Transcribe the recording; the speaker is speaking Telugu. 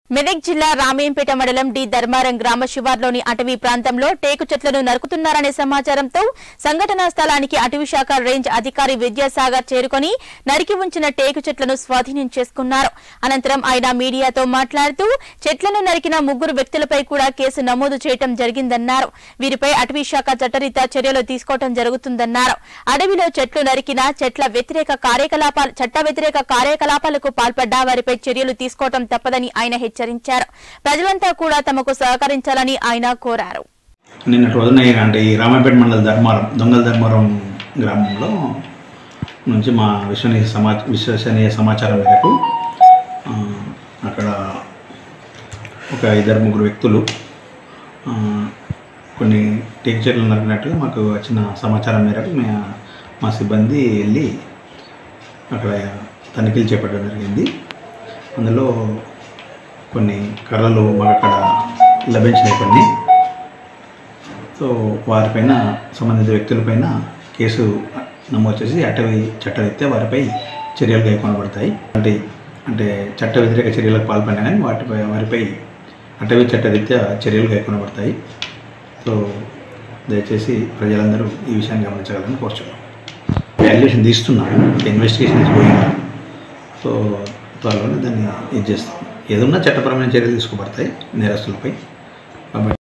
మెదక్ జిల్లా రామేంపేట మండలం డి ధర్మారం గ్రామ శివార్లోని అటవీ ప్రాంతంలో టేకు చెట్లను నరుకుతున్నారనే సమాచారంతో సంఘటనా స్థలానికి అటవీ శాఖ రేంజ్ అధికారి విద్యాసాగర్ చేరుకొని నరికి ఉంచిన టేకు చెట్లను స్వాధీనం చేసుకున్నారు అనంతరం ఆయన మీడియాతో మాట్లాడుతూ చెట్లను నరికిన ముగ్గురు వ్యక్తులపై కూడా కేసు నమోదు చేయటం జరిగిందన్నారు వీరిపై అటవీ శాఖ చట్టరీత్యా చర్యలు తీసుకోవటం జరుగుతుందన్నారు అడవిలో చెట్లు నరికిన చెట్ల వ్యతిరేక కార్యకలాపాలు చట్ట వ్యతిరేక కార్యకలాపాలకు పాల్పడ్డ వారిపై చర్యలు తీసుకోవటం తప్పదని ఆయన హెచ్చరించారు ప్రజలంతా కూడా తమకు సహకరించాలని ఆయన కోరారు నిన్న రోజున ఈ- అంటే ఈ రామాపేట మండల ధర్మారం దొంగల ధర్మారం గ్రామంలో నుంచి మా విశ్వనీయ సమా విశ్వసనీయ సమాచారం మేరకు ఆ, అక్కడ ఒక ఇద్దరు ముగ్గురు వ్యక్తులు ఆ, కొన్ని టేక్ చెట్లు నరికినట్టుగా మాకు వచ్చిన సమాచారం మేరకు మే మా సిబ్బంది వెళ్ళి అక్కడ తనిఖీలు చేపట్టడం జరిగింది అందులో కొన్ని కర్రలు మాకు అక్కడ లభించినాయి కొన్ని సో వారిపైన సంబంధిత వ్యక్తులపైన కేసు నమోదు చేసి అటవీ చట్టరీత్యా వారిపై చర్యలు కైకొనబడతాయి అంటే అంటే చట్ట వ్యతిరేక చర్యలకు పాల్పడినా కానీ వాటిపై వారిపై అటవీ చట్టరీత్యా చర్యలు కైకొనబడతాయి సో దయచేసి ప్రజలందరూ ఈ విషయాన్ని గమనించగలని కోరుచున్నాం వాల్యుయేషన్ తీస్తున్నాము ఇన్వెస్టిగేషన్ ఇస్ గోయింగ్ సో త్వరలోనే దాన్ని ఇది చేస్తాం ఏదన్నా చట్టపరమైన చర్యలు తీసుకోబడతాయి నేరస్తులపై కాబట్టి